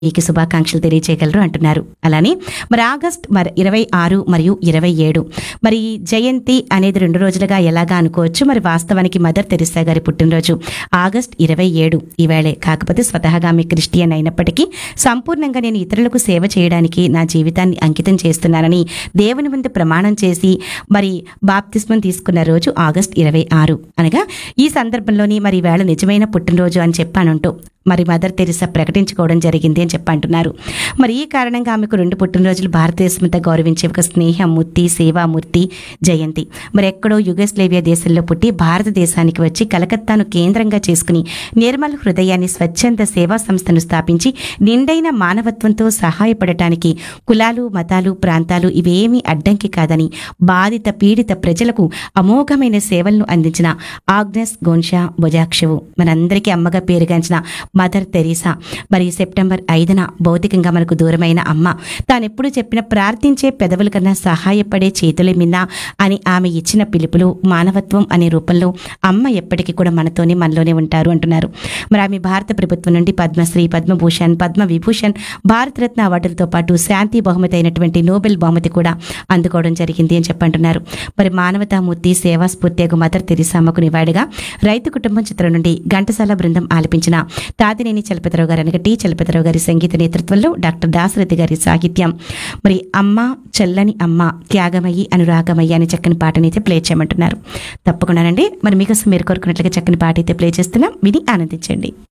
మీకు శుభాకాంక్షలు తెలియజేయగలరు అంటున్నారు అలానే మరి ఆగస్ట్ మరి ఇరవై ఆరు మరియు ఇరవై ఏడు మరి జయంతి అనేది రెండు రోజులుగా ఎలాగా అనుకోవచ్చు మరి వాస్తవానికి మదర్ తెరిసా గారి పుట్టినరోజు ఆగస్ట్ ఇరవై ఏడు ఈవేళే కాకపోతే స్వతహాగా ఆమె క్రిస్టియన్ అయినప్పటికీ సంపూర్ణంగా నేను ఇతరులకు సేవ చేయడానికి నా జీవితాన్ని అంకితం చేస్తున్నానని దేవుని ముందు ప్రమాణం చేసి మరి బాప్తిస్మం తీసుకున్న రోజు ఆగస్ట్ ఇరవై ఆరు అనగా ఈ సందర్భంలోని మరి వేళ నిజమైన పుట్టినరోజు అని చెప్పానంటూ మరి మదర్ తెరిసా ప్రకటించుకోవడం జరిగింది అని చెప్పి అంటున్నారు మరి ఈ కారణంగా ఆమెకు రెండు పుట్టినరోజులు భారతదేశమంతా గౌరవించే ఒక స్నేహమూర్తి సేవామూర్తి జయంతి మరి ఎక్కడో యుగస్లేవియా దేశంలో పుట్టి భారతదేశానికి వచ్చి కలకత్తాను కేంద్రంగా చేసుకుని నిర్మల హృదయాన్ని స్వచ్ఛంద సేవా సంస్థను స్థాపించి నిండైన మానవత్వంతో సహాయపడటానికి కులాలు మతాలు ప్రాంతాలు ఇవేమీ అడ్డంకి కాదని బాధిత పీడిత ప్రజలకు అమోఘమైన సేవలను అందించిన ఆగ్నెస్ గోన్షా బొజాక్షవు మనందరికీ అమ్మగా పేరుగాంచిన మదర్ తెరీసా మరి సెప్టెంబర్ ఐదున భౌతికంగా మనకు దూరమైన అమ్మ తానెప్పుడు చెప్పిన ప్రార్థించే పెదవుల కన్నా సహాయపడే చేతుల మిన్న అని ఆమె ఇచ్చిన పిలుపులు మానవత్వం అనే రూపంలో అమ్మ ఎప్పటికీ కూడా మనతోనే మనలోనే ఉంటారు అంటున్నారు మరి ఆమె భారత ప్రభుత్వం నుండి పద్మశ్రీ పద్మభూషణ్ పద్మ విభూషణ్ భారతరత్న అవార్డులతో పాటు శాంతి బహుమతి అయినటువంటి నోబెల్ బహుమతి కూడా అందుకోవడం జరిగింది అని చెప్పంటున్నారు మరి మానవతామూర్తి సేవా స్ఫూర్తి మదర్ తెరిసామ్మకు నివాడిగా రైతు కుటుంబం చిత్రం నుండి ఘంటసాల బృందం ఆలపించిన తాతినేని చలపతిరావు గారు అనగా టీ చలపతిరావు గారి సంగీత నేతృత్వంలో డాక్టర్ దాసరథి గారి సాహిత్యం మరి అమ్మ చల్లని అమ్మ త్యాగమయ్యి అనురాగమయ్యి అనే చక్కని పాటని అయితే ప్లే చేయమంటున్నారు తప్పకుండానండి మరి మీకోసం మీరు కోరుకున్నట్లుగా చక్కని పాట అయితే ప్లే చేస్తున్నాం విని ఆనందించండి